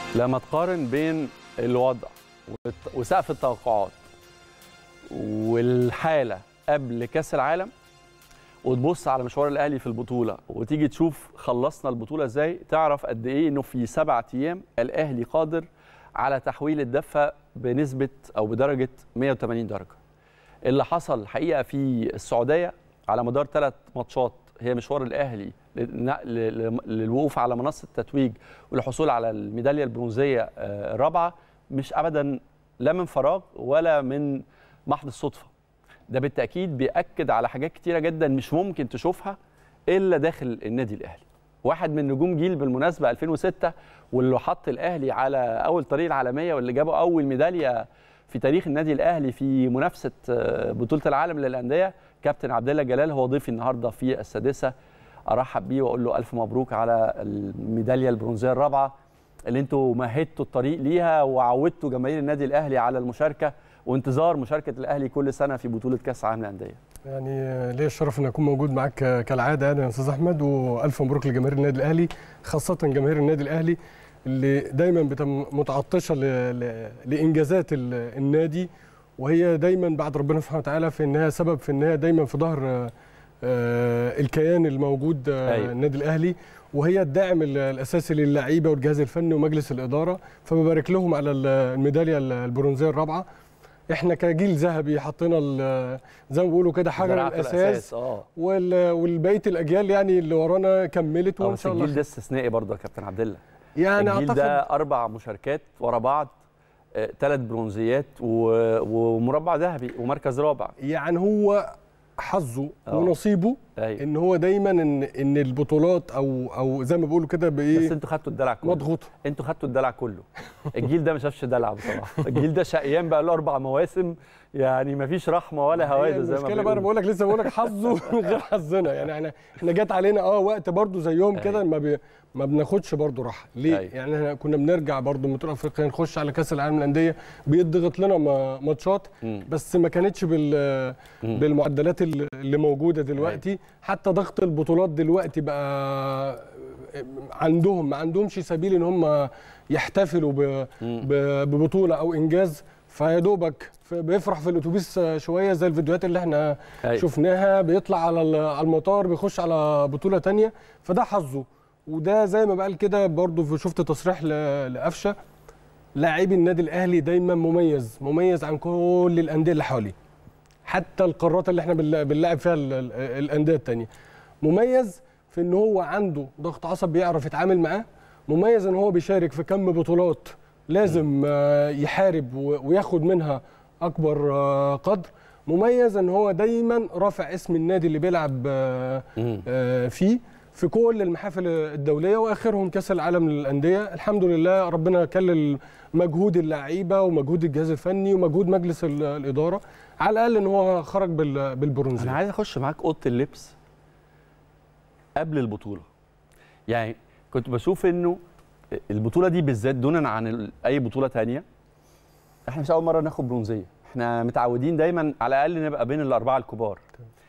لما تقارن بين الوضع والت- وسقف التوقعات والحاله قبل كاس العالم وتبص على مشوار الاهلي في البطوله وتيجي تشوف خلصنا البطوله ازاي تعرف قد ايه انه في سبعة ايام الاهلي قادر على تحويل الدفه بنسبه او بدرجه 180 درجه اللي حصل الحقيقه في السعوديه على مدار ثلاث ماتشات هي مشوار الاهلي للن- لل- للوقوف على منصه التتويج والحصول على الميداليه البرونزيه آه، الرابعه مش ابدا لا من فراغ ولا من محض الصدفه ده بالتاكيد بياكد على حاجات كتيره جدا مش ممكن تشوفها الا داخل النادي الاهلي واحد من نجوم جيل بالمناسبه 2006 واللي حط الاهلي على اول طريق العالميه واللي جابوا اول ميداليه في تاريخ النادي الاهلي في منافسه آه، بطوله العالم للانديه كابتن عبد الله جلال هو ضيفي النهارده في السادسه ارحب بيه واقول له الف مبروك على الميداليه البرونزيه الرابعه اللي انتوا مهدتوا الطريق ليها وعودتوا جماهير النادي الاهلي على المشاركه وانتظار مشاركه الاهلي كل سنه في بطوله كاس العالم للانديه يعني ليا الشرف ان اكون موجود معاك كالعاده يعني يا استاذ احمد والف مبروك لجماهير النادي الاهلي خاصه جماهير النادي الاهلي اللي دايما بتم متعطشه ل- ل- لانجازات ال- النادي وهي دايما بعد ربنا سبحانه وتعالى في انها سبب في انها دايما في ظهر آه، آه، الكيان الموجود آه، أيوة. النادي الاهلي وهي الداعم ال- الاساسي للعيبه والجهاز الفني ومجلس الاداره فببارك لهم على ال- الميداليه البرونزيه الرابعه احنا كجيل ذهبي حطينا ال- زي ما بيقولوا كده حجر زرعت الاساس اه وال- والبقيه الاجيال يعني اللي ورانا كملت آه، وان بس شاء الجيل الله ده استثنائي برضه يا كابتن عبد الله يعني الجيل اعتقد ده اربع مشاركات ورا بعض ثلاث برونزيات و- ومربع ذهبي ومركز رابع يعني هو حظه آه. ونصيبه ايوه ان هو دايما ان ان البطولات او او زي ما بيقولوا كده بس بايه انتوا خدتوا الدلع كله مضغوطه انتوا خدتوا الدلع كله الجيل ده ما شافش دلع بصراحه الجيل ده شقيان بقى له اربع مواسم يعني ما فيش رحمه ولا هوادة زي ما المشكله بقى انا بيقولوا. بقول لك لسه بقول لك حظه غير حظنا يعني احنا احنا جت علينا اه وقت برضو زيهم كده ما بي ما بناخدش برضو راحه ليه أيوة. يعني احنا كنا بنرجع برضو من بطوله افريقيا نخش على كاس العالم للانديه بيضغط لنا ما- ماتشات مم. بس ما كانتش بال مم. بالمعدلات اللي اللي موجوده دلوقتي حتى ضغط البطولات دلوقتي بقى عندهم ما عندهمش سبيل ان هم يحتفلوا ب- مم. ب- ببطوله او انجاز فيا دوبك ف- بيفرح في الاتوبيس شويه زي الفيديوهات اللي احنا أيوة. شفناها بيطلع على ال- على المطار بيخش على بطوله تانية فده حظه وده زي ما بقال كده برضو في- شفت تصريح ل- لقفشه لاعبي النادي الاهلي دايما مميز مميز عن كل الانديه اللي حواليه حتى القارات اللي احنا بنلا- بنلاعب فيها ال- ال- الانديه التانية مميز في ان هو عنده ضغط عصب بيعرف يتعامل معاه مميز ان هو بيشارك في كم بطولات لازم آه، يحارب و- وياخد منها اكبر آه، قدر مميز ان هو دايما رافع اسم النادي اللي بيلعب آه، مم. آه، فيه في كل المحافل الدوليه واخرهم كاس العالم للانديه الحمد لله ربنا كلل مجهود اللعيبه ومجهود الجهاز الفني ومجهود مجلس ال- الاداره على الاقل ان هو خرج بال- انا بالبرونزيه عايز اخش معاك اوضه اللبس قبل البطوله يعني كنت بشوف انه البطوله دي بالذات دونا عن ال- اي بطوله تانية احنا مش اول مره ناخد برونزيه احنا متعودين دايما على الاقل نبقى بين الاربعه الكبار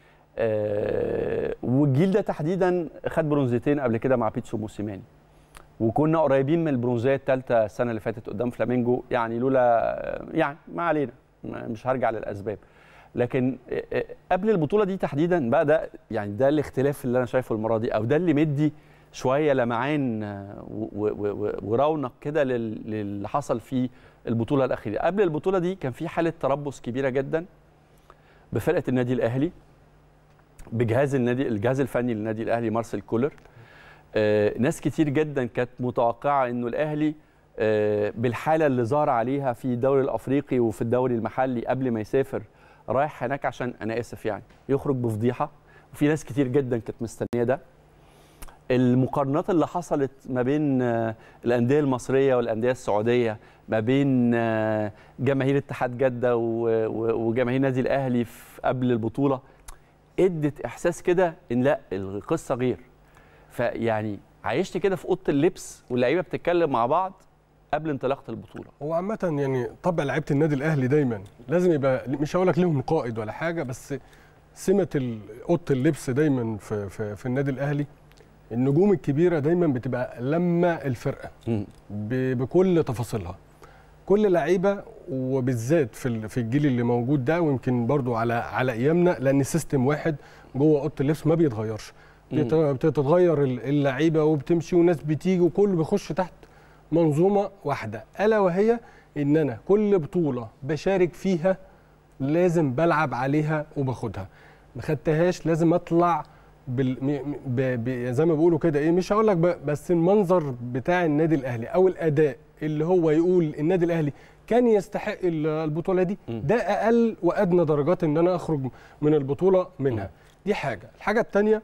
آه والجيل ده تحديدا خد برونزيتين قبل كده مع بيتسو موسيماني وكنا قريبين من البرونزيه الثالثه السنه اللي فاتت قدام فلامينجو يعني لولا يعني ما علينا ما- مش هرجع للاسباب لكن آه، آه، قبل البطوله دي تحديدا بقى ده يعني ده الاختلاف اللي انا شايفه المره دي او ده اللي مدي شويه لمعان آه، و- و- و- ورونق كده لل- للي حصل في البطوله الاخيره قبل البطوله دي كان في حاله تربص كبيره جدا بفرقه النادي الاهلي بجهاز النادي الجهاز الفني للنادي الاهلي مارسيل كولر آه، ناس كتير جدا كانت متوقعه انه الاهلي آه، بالحاله اللي ظهر عليها في الدوري الافريقي وفي الدوري المحلي قبل ما يسافر رايح هناك عشان انا اسف يعني يخرج بفضيحه وفي ناس كتير جدا كانت مستنيه ده المقارنات اللي حصلت ما بين آه، الانديه المصريه والانديه السعوديه ما بين آه، جماهير اتحاد جده و- و- وجماهير النادي الاهلي في- قبل البطوله ادت احساس كده ان لا القصه غير فيعني عايشت كده في اوضه اللبس واللعيبه بتتكلم مع بعض قبل انطلاقه البطوله هو عامة يعني طبع لعيبة النادي الأهلي دايما لازم يبقى مش هقول لك لهم قائد ولا حاجة بس سمة ال- أوضة اللبس دايما في, في, في النادي الأهلي النجوم الكبيره دايما بتبقى لما الفرقه مم. ب- بكل تفاصيلها كل لعيبه وبالذات في ال- في الجيل اللي موجود ده ويمكن برضو على على ايامنا لان السيستم واحد جوه اوضه اللبس ما بيتغيرش بيت- بتتغير ال- اللعيبه وبتمشي وناس بتيجي وكله بيخش تحت منظومه واحده الا وهي ان انا كل بطوله بشارك فيها لازم بلعب عليها وباخدها ما خدتهاش لازم اطلع بال... م... م- ب... ب... زي ما بيقولوا كده ايه مش هقول لك ب... بس المنظر بتاع النادي الاهلي او الاداء اللي هو يقول النادي الاهلي كان يستحق ال- البطوله دي م. ده اقل وادنى درجات ان انا اخرج من البطوله منها دي حاجه الحاجه الثانيه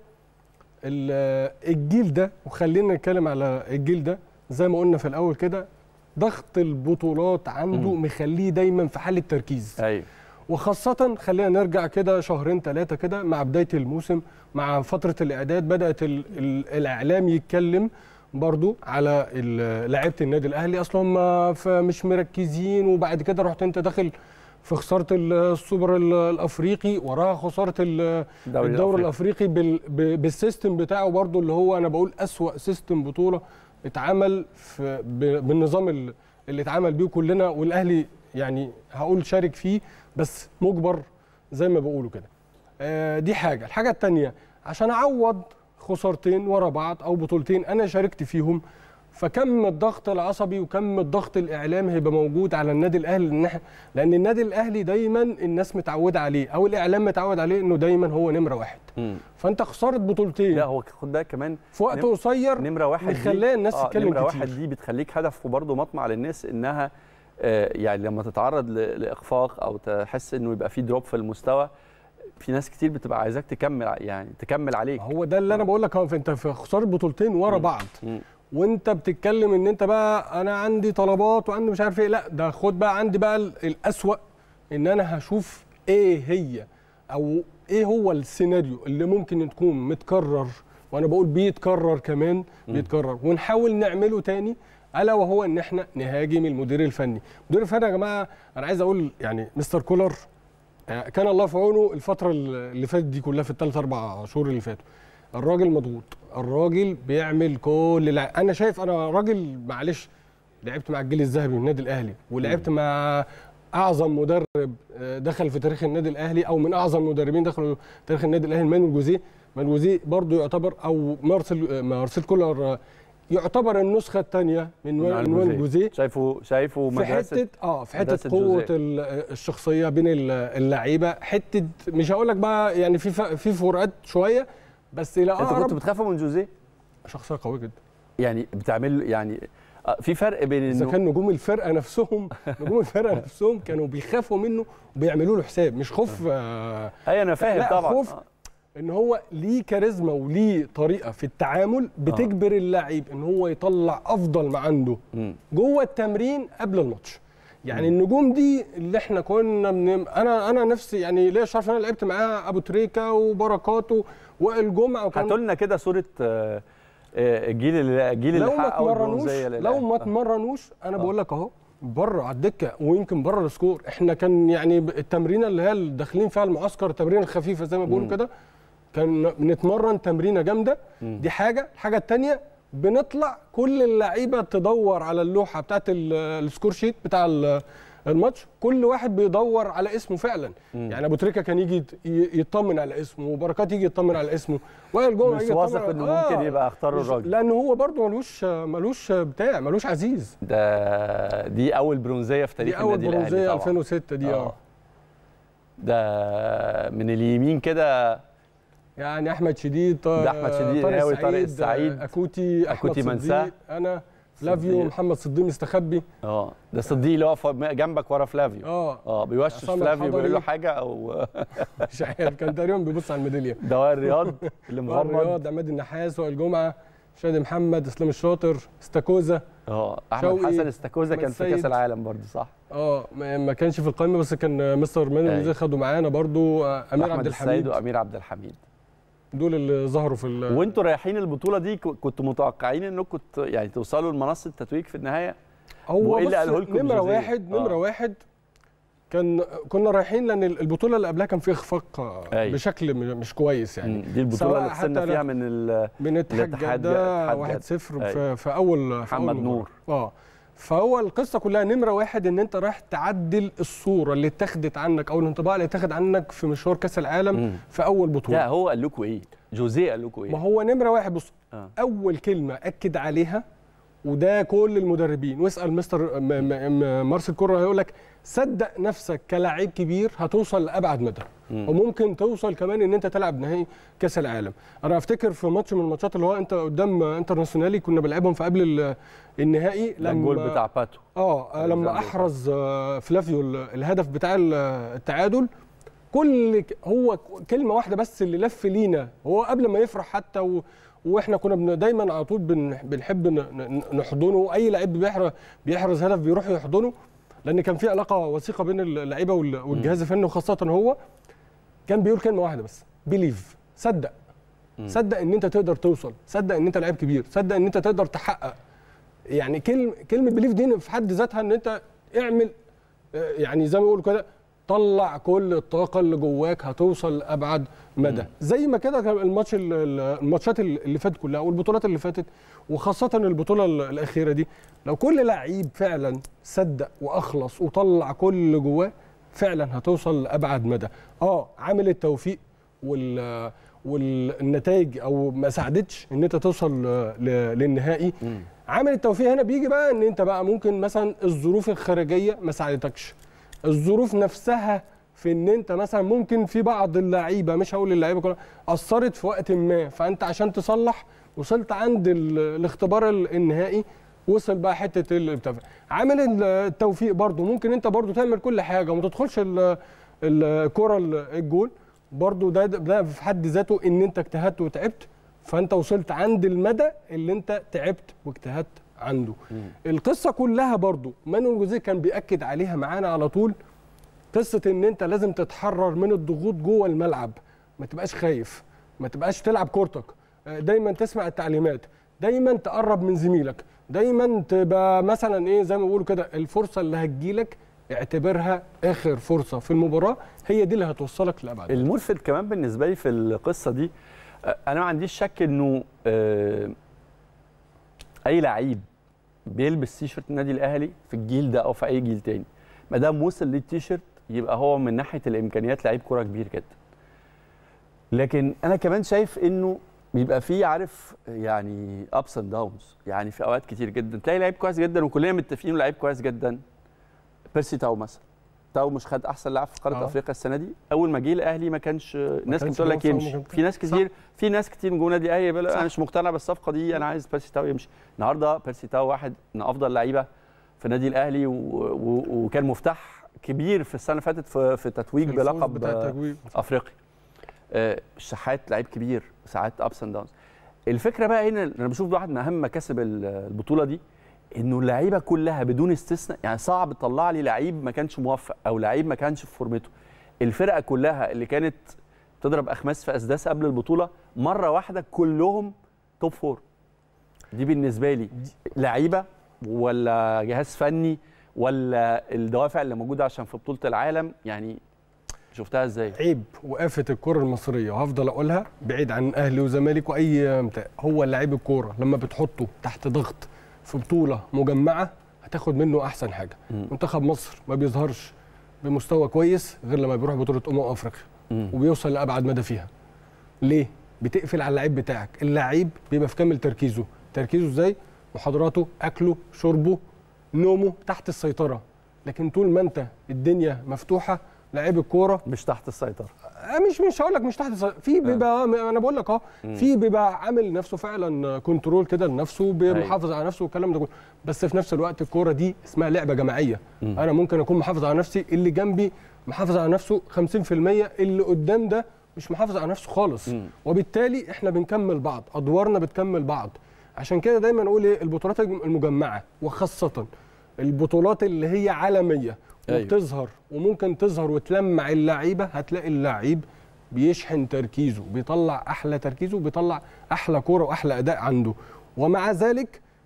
الجيل ده وخلينا نتكلم على الجيل ده زي ما قلنا في الاول كده ضغط البطولات عنده م. مخليه دايما في حاله تركيز ايوه وخاصة خلينا نرجع كده شهرين ثلاثة كده مع بداية الموسم مع فترة الإعداد بدأت ال ال الإعلام يتكلم برضو على ال- لعيبة النادي الأهلي أصلا هم ف- مش مركزين وبعد كده رحت أنت داخل في خسارة ال- السوبر ال- الأفريقي وراها خسارة ال- الدوري الدوري الأفريقي. الأفريقي بال ب- بالسيستم بتاعه برضو اللي هو أنا بقول أسوأ سيستم بطولة اتعمل في ب- بالنظام ال- اللي اتعمل بيه كلنا والأهلي يعني هقول شارك فيه بس مجبر زي ما بيقولوا كده آه، دي حاجه الحاجه الثانيه عشان اعوض خسارتين ورا بعض او بطولتين انا شاركت فيهم فكم الضغط العصبي وكم الضغط الاعلامي هيبقى موجود على النادي الاهلي لان إحنا- لان النادي الاهلي دايما الناس متعوده عليه او الاعلام متعود عليه انه دايما هو نمره واحد مم. فانت خساره بطولتين لا هو خد بالك كمان في وقت نم- قصير نمره واحد دي مخليه الناس آه، تتكلم نمره كتير. واحد دي بتخليك هدف وبرضه مطمع للناس انها آه، يعني لما تتعرض ل- لاخفاق او تحس انه يبقى في دروب في المستوى في ناس كتير بتبقى عايزاك تكمل ع- يعني تكمل عليك هو ده اللي انا بقول لك هو انت في خساره بطولتين ورا مم. بعض مم. وانت بتتكلم ان انت بقى انا عندي طلبات وعندي مش عارف ايه لا ده خد بقى عندي بقى ال- الاسوأ ان انا هشوف ايه هي او ايه هو السيناريو اللي ممكن تكون متكرر وانا بقول بيتكرر كمان بيتكرر ونحاول نعمله تاني الا وهو ان احنا نهاجم المدير الفني المدير الفني يا جماعه انا عايز اقول يعني مستر كولر آه، كان الله في عونه الفتره اللي فاتت دي كلها في الثلاث اربع شهور اللي فاتوا الراجل مضغوط الراجل بيعمل كل الع... انا شايف انا راجل معلش لعبت مع الجيل الذهبي من النادي الاهلي ولعبت مع اعظم مدرب آه، دخل في تاريخ النادي الاهلي او من اعظم المدربين دخلوا تاريخ النادي الاهلي مانويل جوزيه مانويل جوزيه برضه يعتبر او مارسيل آه، مارسيل كولر آه، يعتبر النسخه الثانيه من مع مانويل جوزيه شايفه شايفه في مدرسه حته اه في حته مدرسة قوه جوزيه. ال- الشخصيه بين ال- اللعيبه حته مش هقول لك بقى يعني في ف- في فروقات شويه بس الى انت كنت اقرب بتخافوا من جوزيه شخصيه قويه جدا يعني بتعمل يعني آه، في فرق بين اذا انه كان نجوم الفرقه نفسهم نجوم الفرقه نفسهم كانوا بيخافوا منه وبيعملوا له حساب مش خوف آه اي انا فاهم لا، طبعا خوف. آه. ان هو ليه كاريزما وليه طريقه في التعامل بتجبر اللعيب ان هو يطلع افضل ما عنده مم. جوه التمرين قبل الماتش يعني النجوم دي اللي احنا كنا من انا انا نفسي يعني ليا شرف ان انا لعبت معاه ابو تريكه وبركات و- وائل جمعه وكان هاتوا لنا كده صوره آه، آه، الجيل اللي الجيل اللي لو ما حقق أول اتمرنوش برونزية لو للأهلي. ما آه. اتمرنوش انا بقول لك اهو بره على الدكه ويمكن بره السكور احنا كان يعني ب- التمرينه اللي هي اللي داخلين فيها المعسكر التمرينه الخفيفه زي ما بيقولوا كده كان بنتمرن تمرينه جامده دي حاجه الحاجه الثانيه بنطلع كل اللعيبه تدور على اللوحه بتاعت ال- السكور شيت بتاع ال- الماتش كل واحد بيدور على اسمه فعلا يعني ابو تريكه كان يجي يت- ي- يطمن على اسمه وبركات يجي يطمن على اسمه وائل جمعه مش يجي واثق يطمن إنه على- ممكن يبقى اختار مش- الراجل. لان هو برضه ملوش ملوش بتاع ملوش عزيز ده دي اول برونزيه في تاريخ دي اول النادي الاهلي برونزيه طبعاً. 2006 دي اه ده من اليمين كده يعني احمد شديد ط- ده أحمد شديد، هاوي طارق السعيد، اكوتي احمد أكوتي صديق منساه. انا فلافيو صديق. محمد صديق مستخبي اه ده صديق اللي واقف جنبك ورا فلافيو اه اه بيوشش عصام فلافيو بيقول له الحضري. حاجه او مش عارف كان تقريبا بيبص على الميداليه دواء الرياض اللي مغمض الرياض عماد النحاس وائل جمعه شادي محمد اسلام الشاطر استاكوزا اه احمد شوقي، حسن استاكوزا كان أحمد في كاس سيد. العالم برضه صح اه ما ما كانش في القائمه بس كان مستر مانويل أيوة. جوزيه خده معانا برضو آه، امير أحمد عبد السيد الحميد وامير عبد الحميد دول اللي ظهروا في ال- وانتوا رايحين البطوله دي ك- كنتوا متوقعين انكم ت- يعني توصلوا لمنصه التتويج في النهايه هو وإيه اللي بص، قاله لكم نمره جوزيه؟ واحد آه. نمره واحد كان كنا رايحين لان البطوله اللي قبلها كان في اخفاق آه، أيوة. بشكل م- مش كويس يعني مم. دي البطوله سواء اللي خسرنا حتى فيها من ال من اتحاد الاتحاد جده اتحاد 1-0 أيوة. في, في اول في محمد أول مباراة. نور. اه فهو القصه كلها نمره واحد ان انت رايح تعدل الصوره اللي اتخذت عنك او الانطباع اللي اتخذ عنك في مشوار كاس العالم مم. في اول لا بطوله هو قال لكم ايه جوزيه قال لكم ما ايه هو نمره واحد بص آه. اول كلمه اكد عليها وده كل المدربين واسال مستر م- م- م- مارسيل كورة هيقول لك صدق نفسك كلاعب كبير هتوصل لابعد مدى مم. وممكن توصل كمان ان انت تلعب نهائي كاس العالم انا افتكر في ماتش من الماتشات اللي هو انت قدام انترناسيونالي كنا بنلعبهم في قبل ال- النهائي ده الجول بتاع باتو اه لما ألكسندر احرز آه، فلافيو ال- الهدف بتاع ال- التعادل كل ك- هو كلمه واحده بس اللي لف لينا هو قبل ما يفرح حتى و واحنا كنا بن- دايما على طول بن- بنحب ن- ن- نحضنه اي لعيب بيحرز بيحرز هدف بيروح يحضنه لان كان في علاقه وثيقه بين اللعيبه وال- والجهاز الفني وخاصه هو كان بيقول كلمه واحده بس بيليف صدق صدق ان انت تقدر توصل صدق ان انت لعيب كبير صدق ان انت تقدر تحقق يعني كلمه كلمه بليف دي في حد ذاتها ان انت اعمل آه، يعني زي ما بيقولوا كده طلع كل الطاقه اللي جواك هتوصل لابعد مدى زي ما كده كان الماتش ال- ال- الماتشات اللي فاتت كلها والبطولات اللي فاتت وخاصه البطوله ال- الاخيره دي لو كل لعيب فعلا صدق واخلص وطلع كل اللي جواه فعلا هتوصل لابعد مدى اه عامل التوفيق وال والنتائج او ما ساعدتش ان انت توصل ل- ل- للنهائي عامل التوفيق هنا بيجي بقى ان انت بقى ممكن مثلا الظروف الخارجيه ما ساعدتكش الظروف نفسها في ان انت مثلا ممكن في بعض اللعيبه مش هقول اللعيبه كلها اثرت في وقت ما فانت عشان تصلح وصلت عند ال- الاختبار ال- النهائي وصل بقى حته ال- بتاع عامل ال- التوفيق برضو ممكن انت برضو تعمل كل حاجه وما تدخلش ال- الكره ال- الجول برضو ده ده في حد ذاته ان انت اجتهدت وتعبت فانت وصلت عند المدى اللي انت تعبت واجتهدت عنده القصه كلها برضو مانويل جوزيه كان بياكد عليها معانا على طول قصه ان انت لازم تتحرر من الضغوط جوه الملعب ما تبقاش خايف ما تبقاش تلعب كورتك آه، دايما تسمع التعليمات دايما تقرب من زميلك دايما تبقى مثلا ايه زي ما بيقولوا كده الفرصه اللي هتجيلك اعتبرها اخر فرصه في المباراه هي دي اللي هتوصلك لابعد مدى. الملفت كمان بالنسبه لي في القصه دي آه، انا ما عنديش شك انه آه، اي لعيب بيلبس تيشرت النادي الاهلي في الجيل ده او في اي جيل تاني ما دام وصل للتيشرت يبقى هو من ناحيه الامكانيات لعيب كوره كبير جدا لكن انا كمان شايف انه بيبقى فيه عارف يعني ابس اند داونز يعني في اوقات كتير جدا تلاقي لعيب كويس جدا وكلنا متفقين إنه لعيب كويس جدا بيرسي تاو مثلا تاو مش خد احسن لاعب في قاره آه. افريقيا السنه دي اول ما جه الاهلي ما كانش الناس كانت كانش بتقول لك موفق يمشي وما كان- في ناس كتير في ناس كتير من جوه النادي الاهلي بيقول صح. انا مش مقتنع بالصفقه دي انا عايز بيرسي تاو يمشي النهارده بيرسي تاو واحد من افضل اللعيبه في النادي الاهلي و... و... وكان مفتاح كبير في السنه اللي فاتت في, في تتويج الفوز بلقب بتاع آه، التجويد افريقي آه، الشحات لعيب كبير ساعات ابس اند داونز الفكره بقى هنا انا بشوف واحد من اهم مكاسب ال- البطوله دي انه اللعيبه كلها بدون استثناء يعني صعب تطلع لي لعيب ما كانش موفق او لعيب ما كانش في فورمته الفرقه كلها اللي كانت تضرب اخماس في اسداس قبل البطوله مره واحده كلهم توب فور دي بالنسبه لي لعيبه ولا جهاز فني ولا الدوافع اللي موجوده عشان في بطوله العالم يعني شفتها ازاي عيب وقافه الكره المصريه وهفضل اقولها بعيد عن اهلي وزمالك واي بتاع هو لعيب الكوره لما بتحطه تحت ضغط في بطوله مجمعه هتاخد منه احسن حاجه مم. منتخب مصر ما بيظهرش بمستوى كويس غير لما بيروح بطوله امم افريقيا مم. وبيوصل لابعد مدى فيها ليه بتقفل على اللعيب بتاعك اللعيب بيبقى في كامل تركيزه تركيزه ازاي محاضراته اكله شربه نومه تحت السيطره لكن طول ما انت الدنيا مفتوحه لعيب الكوره مش تحت السيطره آه، مش مش هقول لك مش تحت السيطرة. في بيبقى انا بقول لك اه في بيبقى عامل نفسه فعلا كنترول كده لنفسه محافظ على نفسه والكلام ده كله بس في نفس الوقت الكوره دي اسمها لعبه جماعيه مم. انا ممكن اكون محافظ على نفسي اللي جنبي محافظ على نفسه 50% اللي قدام ده مش محافظ على نفسه خالص مم. وبالتالي احنا بنكمل بعض ادوارنا بتكمل بعض عشان كده دايما نقول ايه البطولات المجمعه وخاصه البطولات اللي هي عالميه أيوة. وبتظهر وممكن تظهر وتلمع اللعيبه هتلاقي اللعيب بيشحن تركيزه بيطلع احلى تركيزه وبيطلع احلى كوره واحلى اداء عنده ومع ذلك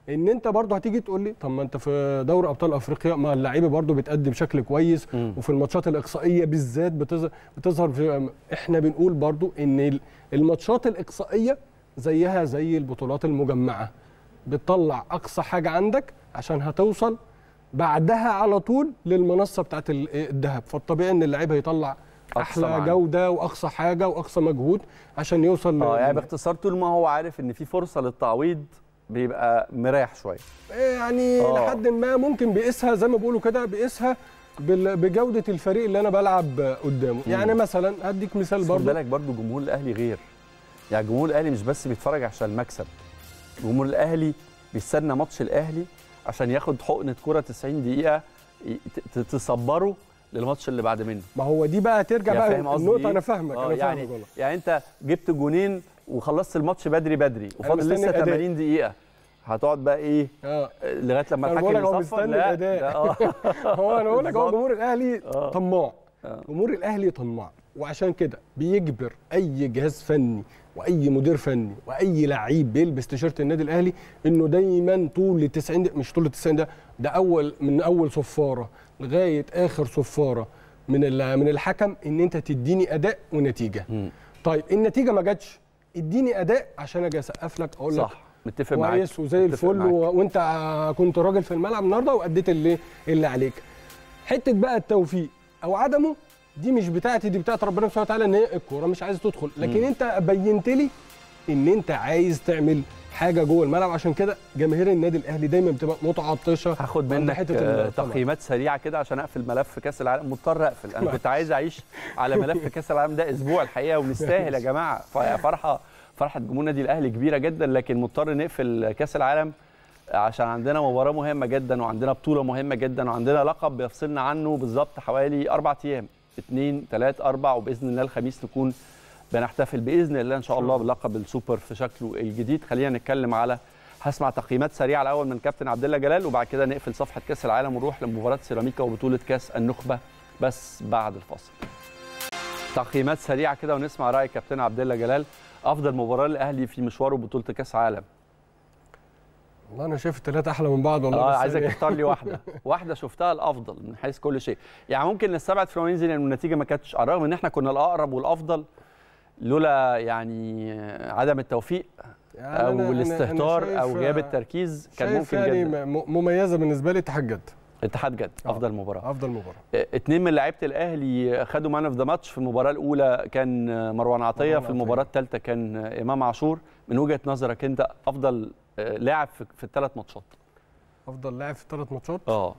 ان انت برضه هتيجي تقول لي طب ما انت في دوري ابطال افريقيا ما اللعيبه برضه بتأدي بشكل كويس مم. وفي الماتشات الاقصائيه بالذات بتظهر بتظهر في احنا بنقول برضه ان ال- الماتشات الاقصائيه زيها زي البطولات المجمعه بتطلع اقصى حاجه عندك عشان هتوصل بعدها على طول للمنصه بتاعت ال- الذهب فالطبيعي ان اللعيب هيطلع أقصى احلى معاك. جوده واقصى حاجه واقصى مجهود عشان يوصل اه لل- يعني باختصار طول ما هو عارف ان في فرصه للتعويض بيبقى مريح شويه يعني آه. لحد ما ممكن بيقيسها زي ما بيقولوا كده بيقيسها بال- بجوده الفريق اللي انا بلعب قدامه يعني مثلا هديك مثال بس خد برضه بالك برضو جمهور الاهلي غير يعني جمهور الاهلي مش بس بيتفرج عشان المكسب جمهور الاهلي بيستنى ماتش الاهلي عشان ياخد حقنه كره 90 دقيقه ي- ت- تصبره للماتش اللي بعد منه ما هو دي بقى ترجع يعني بقى فاهم قصدي النقطه إيه؟ انا فاهمك آه انا يعني فاهمك والله يعني انت جبت جونين وخلصت الماتش بدري بدري وفاضل مستني لسه الأداء. 80 دقيقه هتقعد بقى ايه اه لغايه لما أنا بقول الحكم لك هو يصفر مستني لا الأداء. ده- اه هو انا بقول لك هو بالظبط. جمهور الاهلي آه. طماع آه. جمهور الاهلي طماع وعشان كده بيجبر اي جهاز فني واي مدير فني واي لعيب بيلبس تيشيرت النادي الاهلي انه دايما طول ال 90 دقيقة مش طول ال 90 دقيقة ده اول من اول صفاره لغايه اخر صفاره من ال- من الحكم ان انت تديني اداء ونتيجه مم. طيب النتيجه ما جاتش اديني اداء عشان اجي اسقف لك اقول لك صح متفق معاك كويس وزي متفق الفل معاك. و... وانت ع- كنت راجل في الملعب النهارده واديت اللي اللي عليك حته بقى التوفيق او عدمه دي مش بتاعتي دي بتاعت ربنا سبحانه وتعالى ان هي الكوره مش عايزه تدخل لكن مم. انت بينت لي ان انت عايز تعمل حاجه جوه الملعب عشان كده جماهير النادي الاهلي دايما بتبقى متعطشه هاخد عند منك حتة آه، الطمع. تقييمات سريعه كده عشان اقفل ملف كاس العالم مضطر اقفل انا كنت عايز اعيش على ملف كاس العالم ده اسبوع الحقيقه ونستاهل يا جماعه ف- فرحه فرحه جمهور النادي الاهلي كبيره جدا لكن مضطر نقفل كاس العالم عشان عندنا مباراه مهمه جدا وعندنا بطوله مهمه جدا وعندنا لقب بيفصلنا عنه بالظبط حوالي اربع ايام اثنين ثلاث اربع وباذن الله الخميس نكون بنحتفل باذن الله ان شاء الله بلقب السوبر في شكله الجديد خلينا نتكلم على هسمع تقييمات سريعه الاول من كابتن عبد الله جلال وبعد كده نقفل صفحه كاس العالم ونروح لمباراه سيراميكا وبطوله كاس النخبه بس بعد الفاصل تقييمات سريعه كده ونسمع راي كابتن عبد الله جلال افضل مباراه للاهلي في مشواره بطوله كاس عالم والله انا شايف الثلاثه احلى من بعض والله اه بس عايزك يعني- تختار لي واحده واحده شفتها الافضل من حيث كل شيء يعني ممكن نستبعد فلورينزي لان النتيجه ما كانتش على الرغم ان احنا كنا الاقرب والافضل لولا يعني عدم التوفيق يعني أنا- او أنا- أنا الاستهتار شايف- او غياب التركيز كان شايف ممكن يعني جدا م- مميزه بالنسبه لي اتحاد جد اتحاد جد آه. افضل مباراه افضل مباراه اه، اتنين من لعيبه الاهلي خدوا مان اوف ذا ماتش في المباراه الاولى كان مروان عطيه مروان في عطية. المباراه الثالثه كان امام عاشور من وجهه نظرك انت افضل اه، لاعب في, في الثلاث ماتشات افضل لاعب في الثلاث ماتشات اه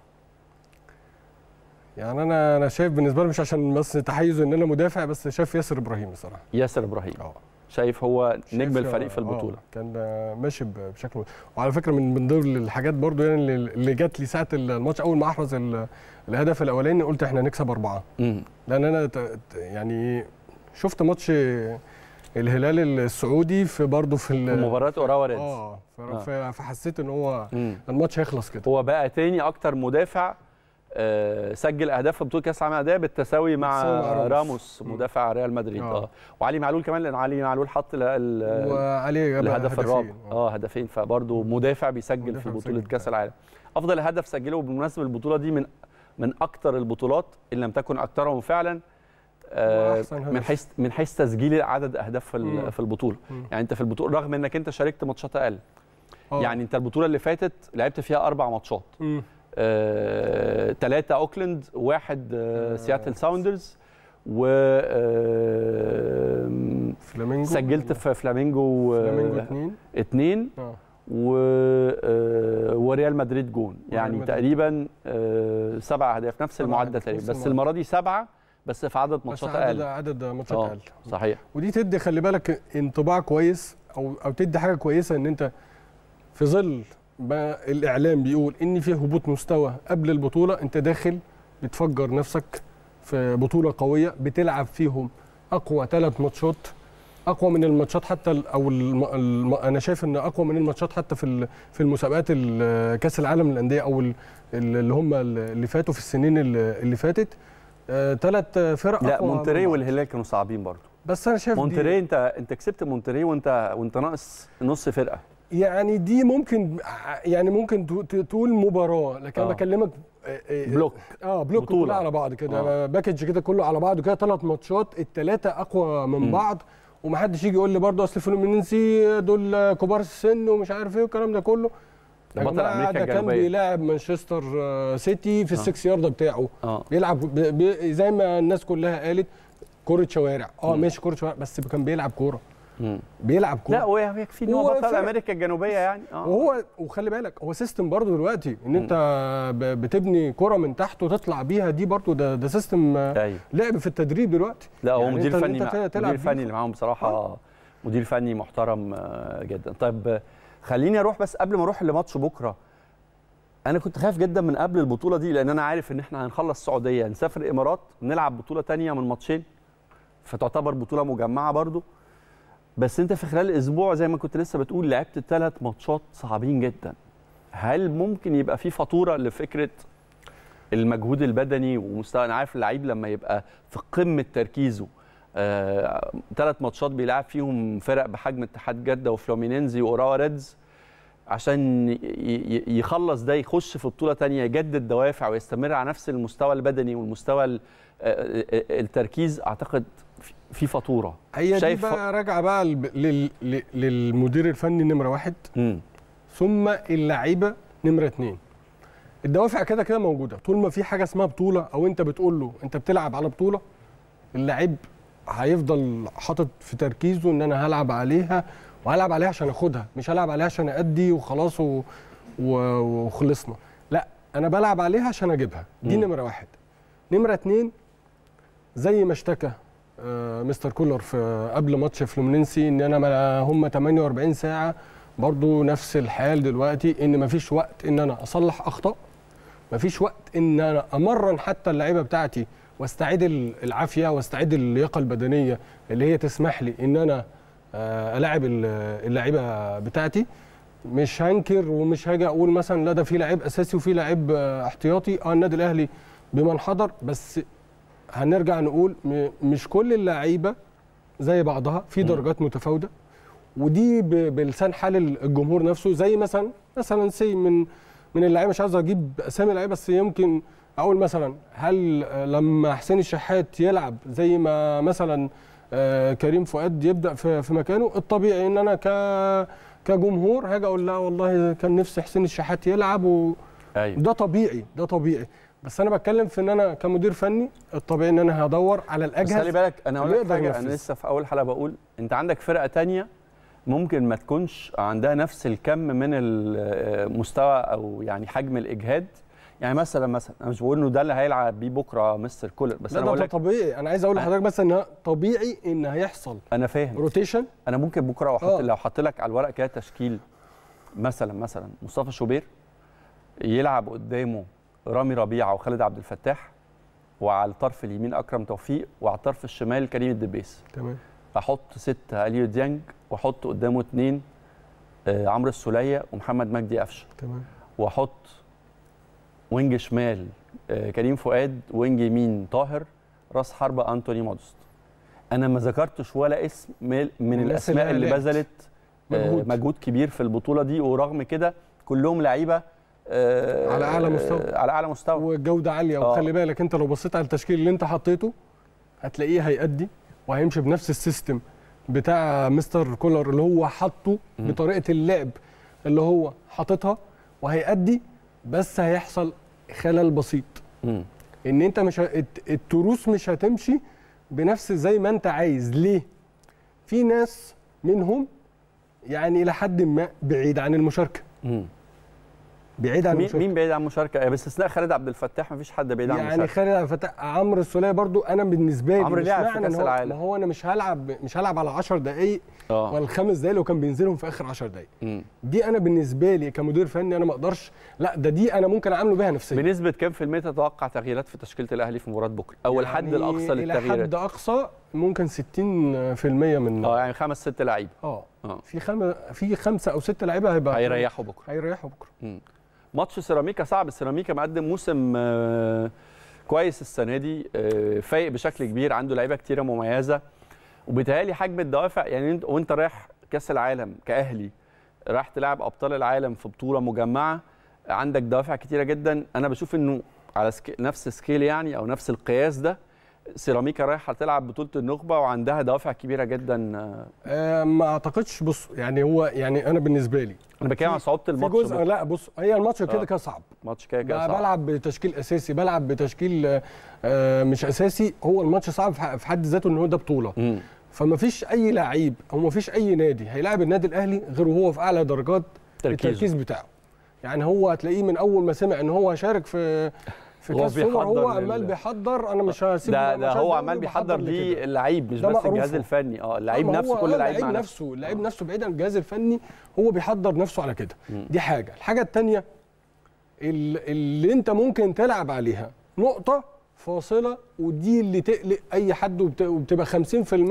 يعني انا انا شايف بالنسبه لي مش عشان بس تحيز ان انا مدافع بس شايف ياسر ابراهيم بصراحه ياسر ابراهيم اه شايف هو نجم شايف- الفريق في آه، البطوله كان آه، ماشي ب- بشكل وعلى فكره من من ضمن الحاجات برضو يعني اللي- اللي جات لي ساعه الماتش اول ما احرز ال- الهدف الاولاني قلت احنا هنكسب اربعه امم لان انا ت- ت- يعني شفت ماتش الهلال السعودي في برضه في ال- في مباراه اوراوا ريدز اه ف- آه. ف- فحسيت ان هو مم. الماتش هيخلص كده هو بقى تاني اكتر مدافع آه، سجل اهداف في بطوله كاس العالم للانديه بالتساوي مع بالتساوي مع راموس. راموس مم. مدافع ريال مدريد آه. اه وعلي معلول كمان لان علي معلول حط ال- ال- وعليه جاب الهدف هدفين. الرابع آه. اه هدفين فبرضه مدافع بيسجل مدافع في بطوله بيسجل كاس فعلا. العالم افضل هدف سجله بالمناسبه البطوله دي من من اكتر البطولات ان لم تكن اكثرهم فعلا آه، وأحسن هدف. من حيث من حيث تسجيل عدد اهداف في مم. ال- في البطوله مم. يعني انت في البطوله رغم انك انت شاركت ماتشات اقل آه. يعني انت البطوله اللي فاتت لعبت فيها اربع ماتشات مم. ثلاثة اوكلاند واحد آه، آه. سياتل ساوندرز و آه، فلامينجو سجلت في فلامينجو آه، فلامينجو اثنين اتنين اه و آه، وريال مدريد جون يعني مدريد. تقريبا آه، سبع اهداف نفس سبع المعدل أهداف، تقريبا نفس بس المعدل. المره دي سبعه بس في عدد بس ماتشات عدد اقل عدد ماتشات اه اقل صحيح ودي تدي خلي بالك انطباع كويس او او تدي حاجه كويسه ان انت في ظل ما الاعلام بيقول ان في هبوط مستوى قبل البطوله انت داخل بتفجر نفسك في بطوله قويه بتلعب فيهم اقوى ثلاث ماتشات اقوى من الماتشات حتى ال- او الم... الم... انا شايف ان اقوى من الماتشات حتى في ال... في المسابقات ال- كاس العالم للانديه او ال... اللي هم اللي فاتوا في السنين اللي اللي فاتت ثلاث فرق لا أقوى من مونتري بعض. والهلال كانوا صعبين برضه بس انا شايف دي- مونتري انت انت كسبت مونتري وانت وانت ناقص نص فرقه يعني دي ممكن يعني ممكن ت- ت- تقول مباراه لكن انا آه. بكلمك آه، آه، بلوك اه بلوك بطولة. كلها على بعض كده آه. آه. باكج كده كله على بعضه كده ثلاث ماتشات الثلاثه اقوى من مم. بعض ومحدش يجي يقول لي برضه اصل فلومينينسي دول كبار السن ومش عارف ايه والكلام ده كله ده يا بطل جماعة أمريكا ده كان الجنوبية. بيلاعب مانشستر آه، سيتي في آه. السكس يارده بتاعه اه بيلعب ب... ب... زي ما الناس كلها قالت كرة شوارع اه مم. ماشي كرة شوارع بس كان بيلعب كورة مم. بيلعب كورة لا هو يكفي ان هو هو بطل فرق. امريكا الجنوبيه يعني اه وهو وخلي بالك هو سيستم برضه دلوقتي ان انت ب- بتبني كرة من تحت وتطلع بيها دي برضه ده ده سيستم آه، ايوه لعب في التدريب دلوقتي لا هو يعني مدير أنت- فني أنت مع... تلعب مدير بيه. فني اللي معاهم بصراحه آه. مدير فني محترم آه، جدا طيب آه، خليني اروح بس قبل ما اروح لماتش بكره انا كنت خايف جدا من قبل البطوله دي لان انا عارف ان احنا هنخلص السعوديه نسافر الامارات نلعب بطوله تانية من ماتشين فتعتبر بطوله مجمعه برضو بس انت في خلال اسبوع زي ما كنت لسه بتقول لعبت ثلاث ماتشات صعبين جدا هل ممكن يبقى في فاتوره لفكره المجهود البدني ومستوى انا عارف اللعيب لما يبقى في قمه تركيزه ثلاث ماتشات بيلعب فيهم فرق بحجم اتحاد جده وفلومينينزي واوراوا ريدز عشان ي- ي- يخلص ده يخش في بطوله تانية يجدد دوافع ويستمر على نفس المستوى البدني والمستوى ال- آه، آه، التركيز اعتقد في- في فاتوره هي دي شايف- بقى راجعه بقى لل- لل- لل- للمدير الفني نمره واحد مم. ثم اللعيبه نمره اتنين الدوافع كده كده موجوده طول ما في حاجه اسمها بطوله او انت بتقول له انت بتلعب على بطوله اللعيب هيفضل حاطط في تركيزه ان انا هلعب عليها وهلعب عليها عشان اخدها مش هلعب عليها عشان ادي وخلاص و... و... وخلصنا لا انا بلعب عليها عشان اجيبها دي مم. نمره واحد نمره اتنين زي ما اشتكى آه، مستر كولر في قبل ماتش فلومينينسي ان انا ما- هم 48 ساعه برضو نفس الحال دلوقتي ان مفيش وقت ان انا اصلح اخطاء مفيش وقت ان انا امرن حتى اللعيبه بتاعتي واستعيد ال- العافيه واستعيد اللياقه البدنيه اللي هي تسمح لي ان انا آه، الاعب ال- اللعيبه بتاعتي مش هنكر ومش هاجي اقول مثلا لا ده في لعيب اساسي وفي لعيب آه، احتياطي اه النادي الاهلي بمن حضر بس هنرجع نقول م- مش كل اللعيبه زي بعضها في مم. درجات متفاوته ودي ب- بلسان حال الجمهور نفسه زي مثلا مثلا سي من من اللعيبه مش عاوز اجيب اسامي لعيبه بس يمكن اقول مثلا هل آه، لما حسين الشحات يلعب زي ما مثلا آه، كريم فؤاد يبدا في في مكانه الطبيعي ان انا ك كجمهور هاجي اقول لا والله كان نفسي حسين الشحات يلعب و... ايوه ده طبيعي ده طبيعي بس انا بتكلم في ان انا كمدير فني الطبيعي ان انا هدور على بس الاجهز خلي بالك انا اقول لك يقدر حاجه انا ينفذ. لسه في اول حلقه بقول انت عندك فرقه تانية ممكن ما تكونش عندها نفس الكم من المستوى او يعني حجم الاجهاد يعني مثلا مثلا انا مش بقول انه ده اللي هيلعب بيه بكره مستر كولر بس لا انا ده, بقول ده لك طبيعي انا عايز اقول لحضرتك بس ان طبيعي ان هيحصل انا فاهم روتيشن انا ممكن بكره احط آه. لو حط لك على الورق كده تشكيل مثلا مثلا مصطفى شوبير يلعب قدامه رامي ربيعه وخالد عبد الفتاح وعلى الطرف اليمين اكرم توفيق وعلى الطرف الشمال كريم الدبيس تمام احط ستة اليو ديانج واحط قدامه اثنين عمرو السوليه ومحمد مجدي قفشه تمام واحط وينج شمال آه، كريم فؤاد وينج يمين طاهر راس حربة انتوني مودست انا ما ذكرتش ولا اسم من من الناس الاسماء اللي اللي لعبت. بذلت آه، مجهود. مجهود كبير في البطوله دي ورغم كده كلهم لعيبه آه، على أعلى مستوى. آه، على اعلى مستوى والجوده عاليه آه. وخلي بالك انت لو بصيت على التشكيل اللي انت حطيته هتلاقيه هيأدي وهيمشي بنفس السيستم بتاع مستر كولر اللي هو حاطه مم. بطريقه اللعب اللي هو حاططها وهيأدي بس هيحصل خلل بسيط مم. ان انت مش ه... الت- التروس مش هتمشي بنفس زي ما انت عايز ليه في ناس منهم يعني الى حد ما بعيد عن المشاركه مم. بعيد عن مين المشاركه مين بعيد عن المشاركه باستثناء خالد عبد الفتاح ما فيش حد بعيد عن يعني المشاركه خالد عبد الفتاح عمرو السوليه برضو انا بالنسبه لي عمرو مش لعب في معنى إن كأس هو- العالم. ما هو انا مش هلعب مش هلعب على 10 دقائق اه ولا الخمس دقائق لو كان بينزلهم في اخر 10 دقائق مم. دي انا بالنسبه لي كمدير فني انا ما اقدرش لا ده دي انا ممكن اعامله بيها نفسيا بنسبه كام في المية تتوقع تغييرات في تشكيله الاهلي في مباراه بكره او الحد يعني الاقصى الى للتغييرات حد اقصى ممكن 60% من اه يعني خمس ست لعيبه اه اه في خم... في خمسه او ست لعيبه هيبقى هيريحوا بكره هيريحوا بكره مم. ماتش سيراميكا صعب السيراميكا مقدم موسم آه، كويس السنه دي آه، فايق بشكل كبير عنده لعيبه كتيره مميزه وبيتهيألي حجم الدوافع يعني انت وانت رايح كاس العالم كاهلي راح تلعب ابطال العالم في بطوله مجمعه عندك دوافع كتيره جدا انا بشوف انه على سك... نفس سكيل يعني او نفس القياس ده سيراميكا رايحه تلعب بطوله النخبه وعندها دوافع كبيره جدا آه، آه ما اعتقدش بص يعني هو يعني انا بالنسبه لي انا بتكلم عن صعوبه في الماتش جزء بكرة. لا بص هي الماتش كده آه. كده صعب ماتش كده كده بقى صعب. بلعب بتشكيل اساسي بلعب بتشكيل آه، مش اساسي هو الماتش صعب في ح- في حد ذاته ان هو ده بطوله مم. فما فيش اي لعيب او ما فيش اي نادي هيلاعب النادي الاهلي غير وهو في اعلى درجات تركيزه. التركيز بتاعه يعني هو هتلاقيه من اول ما سمع ان هو هيشارك في في هو كاس سوبر بيحضر هو لل- عمال بيحضر انا مش هسيب ده ده الماتشات هو دي عمال بيحضر لكده. ليه اللعيب مش ده بس معروف. الجهاز الفني اه اللعيب ما هو نفسه آه، كل لعيب اللعيب مع نفسه نفسه اللعيب نفسه بعيد عن الجهاز الفني هو بيحضر نفسه على كده مم. دي حاجه الحاجه الثانيه اللي انت ممكن تلعب عليها نقطه فاصله ودي اللي تقلق اي حد وبت- وبتبقى 50%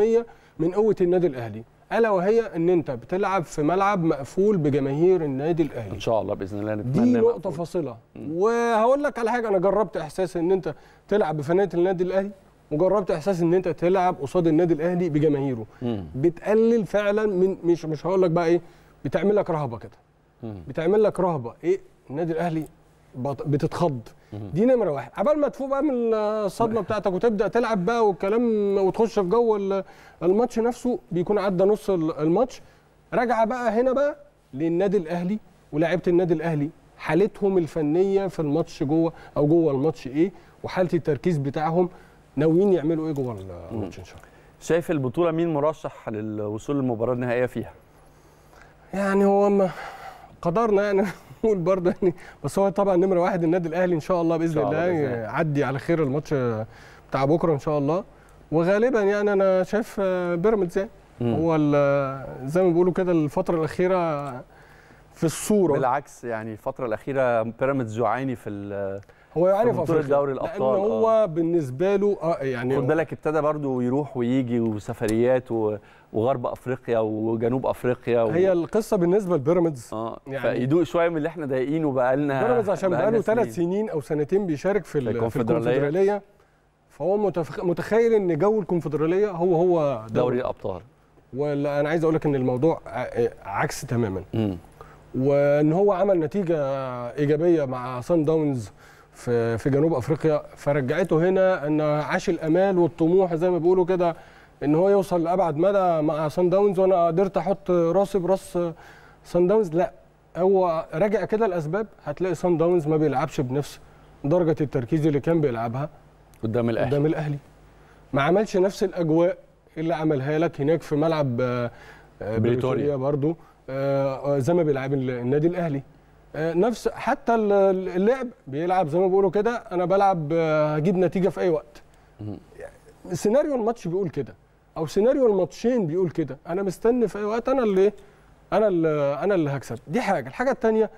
من قوه النادي الاهلي الا وهي ان انت بتلعب في ملعب مقفول بجماهير النادي الاهلي ان شاء الله باذن الله نتمنى دي مقفول. نقطة فاصلة وهقول لك على حاجة أنا جربت إحساس إن أنت تلعب بفنانة النادي الأهلي وجربت إحساس إن أنت تلعب قصاد النادي الأهلي بجماهيره مم. بتقلل فعلا من مش مش هقول لك بقى إيه بتعمل لك رهبة كده مم. بتعمل لك رهبة إيه النادي الأهلي بط- بتتخض دي نمرة واحد عبال ما تفوق بقى من الصدمة بتاعتك وتبدأ تلعب بقى والكلام وتخش في جو ال- الماتش نفسه بيكون عدى نص ال- الماتش راجعة بقى هنا بقى للنادي الأهلي ولاعيبة النادي الأهلي حالتهم الفنية في الماتش جوه أو جوه الماتش إيه وحالة التركيز بتاعهم ناويين يعملوا إيه جوه الماتش إن شاء الله شايف البطوله مين مرشح للوصول للمباراه النهائيه فيها يعني هو ما قدرنا يعني نقول برضه يعني بس هو طبعا نمره واحد النادي الاهلي ان شاء الله باذن شاء الله الله بإذن الله. يعدي على خير الماتش بتاع بكره ان شاء الله وغالبا يعني انا شايف آه، بيراميدز يعني مم. هو ال- زي ما بيقولوا كده الفتره الاخيره في الصوره بالعكس يعني الفتره الاخيره بيراميدز يعاني في ال- هو يعني في في بطولة افريقيا دوري لان الأبطال، هو بالنسبه له اه يعني خد بالك ابتدى برضو يروح ويجي وسفريات و- وغرب افريقيا وجنوب افريقيا و... هي القصه بالنسبه لبيراميدز اه يعني- يعني فيدوق شويه من اللي احنا ضايقينه بقالنا بيراميدز عشان بقالنا بقاله ثلاث سنين او سنتين بيشارك في, ال- في الكونفدرالية. الكونفدراليه فهو متفخ- متخيل ان جو الكونفدراليه هو هو دوري الابطال ولا انا عايز اقول لك ان الموضوع ع- عكس تماما مم. وان هو عمل نتيجه ايجابيه مع سان داونز في في جنوب افريقيا فرجعته هنا ان عاش الامال والطموح زي ما بيقولوا كده ان هو يوصل لابعد مدى مع سان داونز وانا قدرت احط راسي براس سان داونز لا هو راجع كده الاسباب هتلاقي سان داونز ما بيلعبش بنفس درجه التركيز اللي كان بيلعبها قدام الاهلي قدام الاهلي ما عملش نفس الاجواء اللي عملها لك هناك في ملعب آه، آه، بريتوريا. بريتوريا برضو آه، آه، زي ما بيلعب ال- النادي الاهلي آه، نفس حتى ال- ال- اللعب بيلعب زي ما بيقولوا كده انا بلعب آه، هجيب نتيجه في اي وقت مم. سيناريو الماتش بيقول كده او سيناريو الماتشين بيقول كده انا مستني في اي وقت انا اللي انا اللي انا اللي هكسب دي حاجه الحاجه الثانيه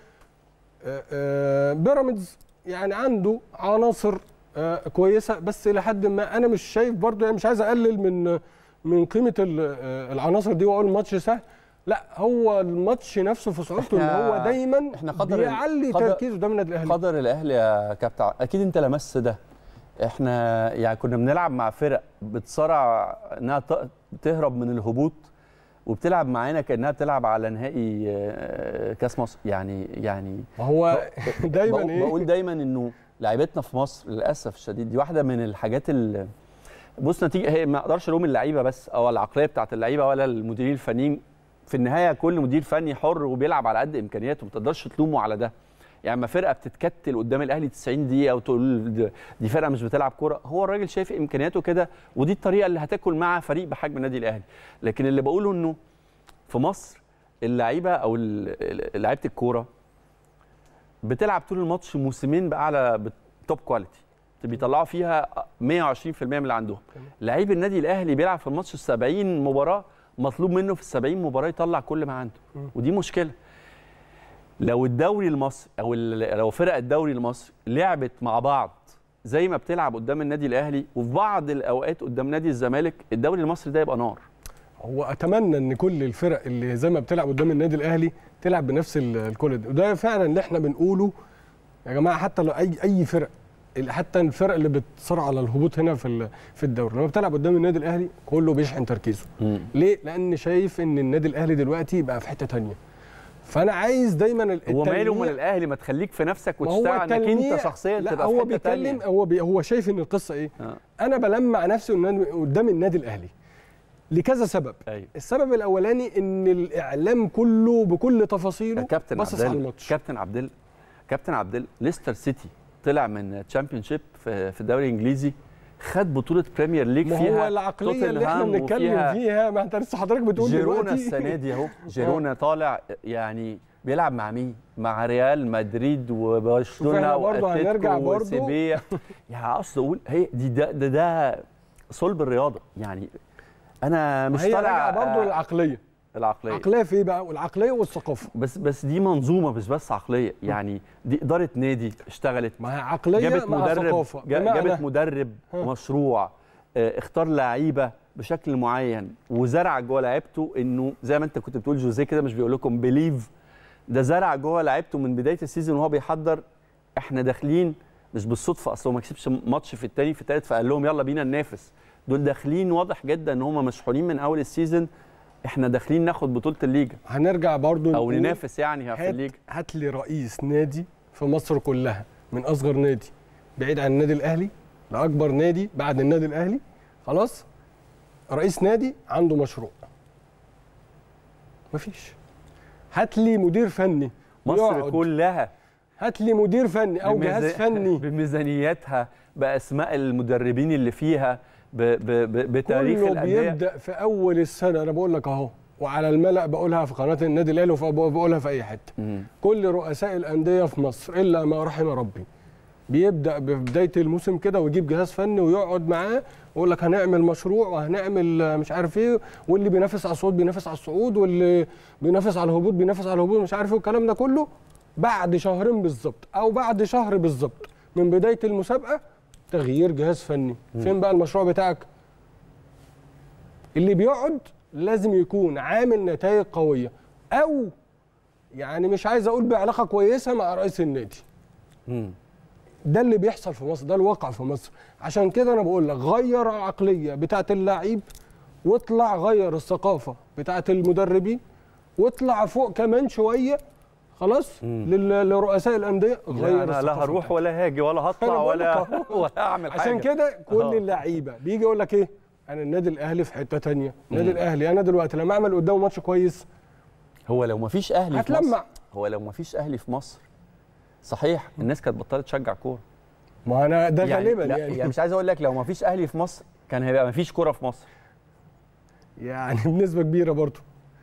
بيراميدز يعني عنده عناصر آه، كويسه بس الى حد ما انا مش شايف برضو يعني مش عايز اقلل من من قيمه ال- آه، العناصر دي واقول الماتش سهل لا هو الماتش نفسه في صعوبته ان إحنا- هو دايما إحنا قدر ال- بيعلي قدر- تركيزه قدام النادي الاهلي قدر الاهلي يا كابتن اكيد انت لمست ده احنا يعني كنا بنلعب مع فرق بتصارع انها ت- تهرب من الهبوط وبتلعب معانا كانها بتلعب على نهائي آه، كاس مصر يعني يعني ما هو دايما بقول- ايه بقول دايما انه لعيبتنا في مصر للاسف الشديد دي واحده من الحاجات اللي بص نتيجه هي ما اقدرش الوم اللعيبه بس او العقليه بتاعت اللعيبه ولا المديرين الفنيين في النهايه كل مدير فني حر وبيلعب على قد امكانياته ما تقدرش تلومه على ده يعني ما فرقه بتتكتل قدام الاهلي 90 دقيقه وتقول د- دي فرقه مش بتلعب كوره هو الراجل شايف امكانياته كده ودي الطريقه اللي هتاكل مع فريق بحجم النادي الاهلي لكن اللي بقوله انه في مصر اللعيبه او ال- ال- لعيبه الكوره بتلعب طول الماتش موسمين باعلى توب كواليتي بيطلعوا فيها 120% من اللي عندهم لعيب النادي الاهلي بيلعب في الماتش ال 70 مباراه مطلوب منه في ال 70 مباراه يطلع كل ما عنده مم. ودي مشكله لو الدوري المصري او ال- لو فرق الدوري المصري لعبت مع بعض زي ما بتلعب قدام النادي الاهلي وفي بعض الاوقات قدام نادي الزمالك الدوري المصري ده يبقى نار هو اتمنى ان كل الفرق اللي زي ما بتلعب قدام النادي الاهلي تلعب بنفس ال- الكواليتي وده فعلا اللي احنا بنقوله يا جماعه حتى لو اي اي فرق ال- حتى الفرق اللي بتصارع على الهبوط هنا في ال- في الدوري لما بتلعب قدام النادي الاهلي كله بيشحن تركيزه ليه لان شايف ان النادي الاهلي دلوقتي بقى في حته تانية فانا عايز دايما هو التلميع- ماله من الاهلي ما تخليك في نفسك ما هو وتشتغل انك التلميع- انت شخصيا لا تبقى في هو حته بيتكلم تانية. هو بي هو شايف ان القصه ايه آه. انا بلمع نفسي قدام- قدام النادي الاهلي لكذا سبب ايوه السبب الاولاني ان الاعلام كله بكل تفاصيله كابتن باصص عبد على ال- الماتش كابتن عبد ال- كابتن عبد ال- ليستر سيتي طلع من تشامبيون شيب في في الدوري الانجليزي خد بطوله بريمير ليج ما فيها هو العقليه اللي احنا توتنهام بنتكلم وفيها فيها ما انت لسه حضرتك بتقول جيرونا دلوقتي السنه دي اهو جيرونا طالع يعني بيلعب مع مين؟ مع ريال مدريد شوف وبرشلونه احنا برضه هنرجع واتلتيكو برضه. وسيبيا يعني قصدي اقول هي دي ده ده, ده صلب الرياضه يعني انا مش هي طالع راجعه برضه للعقليه العقليه العقليه في ايه بقى والعقليه والثقافه بس بس دي منظومه مش بس عقليه يعني دي اداره نادي اشتغلت ما هي عقليه جابت مع مدرب ثقافه جا- بمعنى جابت مدرب ها. مشروع آه، اختار لعيبه بشكل معين وزرع جوه لعيبته انه زي ما انت كنت بتقول جوزيه كده مش بيقول لكم بليف ده زرع جوه لعيبته من بدايه السيزون وهو بيحضر احنا داخلين مش بالصدفه اصل هو ما كسبش ماتش في التاني في التالت فقال لهم يلا بينا ننافس دول داخلين واضح جدا ان هم مشحونين من اول السيزون احنا داخلين ناخد بطوله الليجا هنرجع برضه او نقول ننافس يعني في هات الليجا هات لي رئيس نادي في مصر كلها من اصغر نادي بعيد عن النادي الاهلي لاكبر نادي بعد النادي الاهلي خلاص رئيس نادي عنده مشروع مفيش هات لي مدير فني مصر يقعد. كلها هات لي مدير فني او جهاز بميزا- فني بميزانياتها باسماء المدربين اللي فيها ب ب ب بتاريخ كله الانديه بيبدا في اول السنه انا بقول لك اهو وعلى الملأ بقولها في قناه النادي الاهلي وبقولها في اي حته مم. كل رؤساء الانديه في مصر الا ما رحم ربي بيبدا ببدايه الموسم كده ويجيب جهاز فني ويقعد معاه ويقول لك هنعمل مشروع وهنعمل آه، مش عارف ايه واللي بينافس على الصعود بينافس على الصعود واللي بينافس على الهبوط بينافس على الهبوط مش عارف ايه والكلام ده كله بعد شهرين بالظبط او بعد شهر بالظبط من بدايه المسابقه تغيير جهاز فني فين بقى المشروع بتاعك اللي بيقعد لازم يكون عامل نتائج قويه او يعني مش عايز اقول بعلاقه كويسه مع رئيس النادي مم. ده اللي بيحصل في مصر ده الواقع في مصر عشان كده انا بقول لك غير العقليه بتاعه اللعيب واطلع غير الثقافه بتاعه المدربين واطلع فوق كمان شويه خلاص لل- لرؤساء الانديه لا غير انا لا الثقافة هروح ولا هاجي ولا أنا هطلع بقول لك ولا أهو. ولا اعمل حاجه عشان كده كل آه. اللعيبه بيجي يقول لك ايه انا النادي الاهلي في حته تانية النادي الاهلي انا دلوقتي لما اعمل قدامه ماتش كويس هو لو ما فيش اهلي في مصر هتلمع هو لو ما فيش اهلي في مصر صحيح الناس كانت بطلت تشجع كوره ما انا ده يعني غالبا لا يعني يعني مش عايز اقول لك لو ما فيش اهلي في مصر كان هيبقى ما فيش كوره في مصر يعني بنسبه كبيره برضه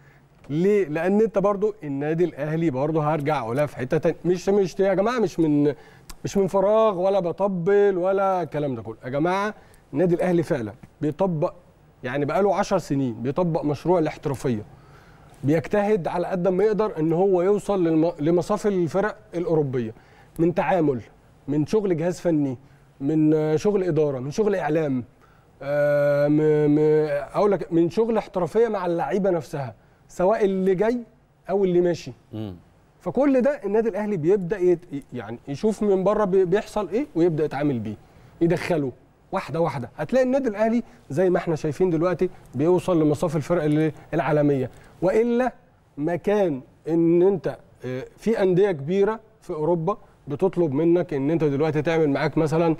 ليه؟ لان انت برضه النادي الاهلي برضه هرجع اقولها في حته تانية مش مش يا جماعه مش من مش من فراغ ولا بطبل ولا الكلام ده كله يا جماعه النادي الاهلي فعلا بيطبق يعني بقاله 10 سنين بيطبق مشروع الاحترافيه بيجتهد على قد ما يقدر ان هو يوصل للم... لمصاف الفرق الاوروبيه من تعامل من شغل جهاز فني من آه، شغل اداره من شغل اعلام آه، م- م- اقول لك من شغل احترافيه مع اللعيبه نفسها سواء اللي جاي او اللي ماشي فكل ده النادي الاهلي بيبدا يت... يعني يشوف من بره بي- بيحصل ايه ويبدا يتعامل بيه يدخله واحده واحده هتلاقي النادي الاهلي زي ما احنا شايفين دلوقتي بيوصل لمصاف الفرق ال- العالميه والا مكان ان انت آه، في انديه كبيره في اوروبا بتطلب منك ان انت دلوقتي تعمل معاك مثلا